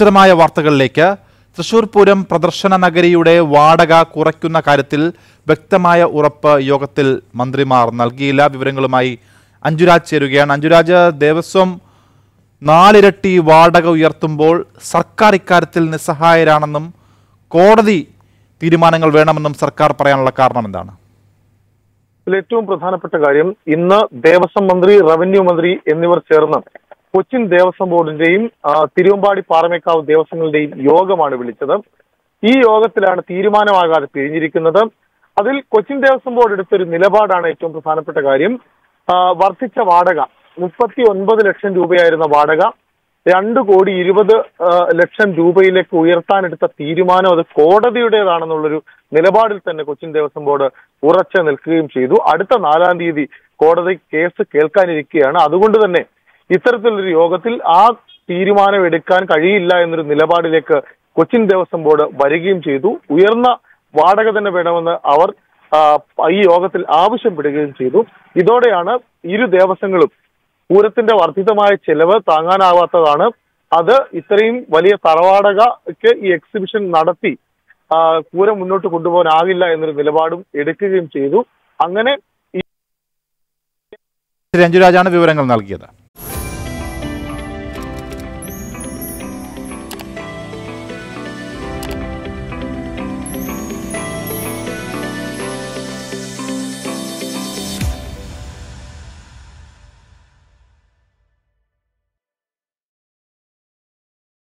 വിശദമായ വാർത്തകളിലേക്ക് തൃശൂർ പൂരം പ്രദർശന നഗരിയുടെ വാടക കുറയ്ക്കുന്ന കാര്യത്തിൽ വ്യക്തമായ ഉറപ്പ് യോഗത്തിൽ മന്ത്രിമാർ നൽകിയില്ല വിവരങ്ങളുമായി അഞ്ജുരാജ് ചേരുകയാണ് അഞ്ജുരാജ് ദേവസ്വം നാലിരട്ടി വാടക ഉയർത്തുമ്പോൾ സർക്കാർ ഇക്കാര്യത്തിൽ നിസ്സഹായരാണെന്നും കോടതി തീരുമാനങ്ങൾ വേണമെന്നും സർക്കാർ പറയാനുള്ള കാരണം എന്താണ് ഇതിൽ ഏറ്റവും പ്രധാനപ്പെട്ട കാര്യം ഇന്ന് ദേവസ്വം മന്ത്രി റവന്യൂ മന്ത്രി എന്നിവർ ചേർന്ന് കൊച്ചിൻ ദേവസ്വം ബോർഡിന്റെയും ആ, തിരുവമ്പാടി പാറമേക്കാവ് ദേവസ്വങ്ങളുടെയും യോഗമാണ് വിളിച്ചത് ഈ യോഗത്തിലാണ് തീരുമാനമാകാതെ പിരിഞ്ഞിരിക്കുന്നത് അതിൽ കൊച്ചിൻ ദേവസ്വം ബോർഡ് എടുത്തൊരു നിലപാടാണ് ഏറ്റവും പ്രധാനപ്പെട്ട കാര്യം ആ, വർദ്ധിച്ച വാടക മുപ്പത്തി ഒൻപത് ലക്ഷം രൂപയായിരുന്ന വാടക രണ്ട് കോടി ഇരുപത് ആ, ലക്ഷം രൂപയിലേക്ക് ഉയർത്താനെടുത്ത തീരുമാനം അത് കോടതിയുടേതാണെന്നുള്ളൊരു നിലപാടിൽ തന്നെ കൊച്ചിൻ ദേവസ്വം ബോർഡ് ഉറച്ചു നിൽക്കുകയും ചെയ്തു അടുത്ത നാലാം തീയതി കോടതി കേസ് കേൾക്കാനിരിക്കുകയാണ് അതുകൊണ്ട് തന്നെ ഇത്തരത്തിലൊരു യോഗത്തിൽ ആ തീരുമാനം എടുക്കാൻ കഴിയില്ല എന്നൊരു നിലപാടിലേക്ക് കൊച്ചിൻ ദേവസ്വം ബോർഡ് വരികയും ചെയ്തു ഉയർന്ന വാടക തന്നെ വേണമെന്ന് അവർ ആ, ഈ യോഗത്തിൽ ആവശ്യപ്പെടുകയും ചെയ്തു ഇതോടെയാണ് ഇരു ദേവസ്വങ്ങളും പൂരത്തിന്റെ വർദ്ധിതമായ ചെലവ് താങ്ങാനാവാത്തതാണ് അത് ഇത്രയും വലിയ തറവാടകയ്ക്ക് ഈ എക്സിബിഷൻ നടത്തി ആ, പൂരം മുന്നോട്ട് കൊണ്ടുപോകാനാകില്ല എന്നൊരു നിലപാടും എടുക്കുകയും ചെയ്തു അങ്ങനെ ശ്രീ അഞ്ജുരാജാണ് വിവരങ്ങൾ നൽകിയത്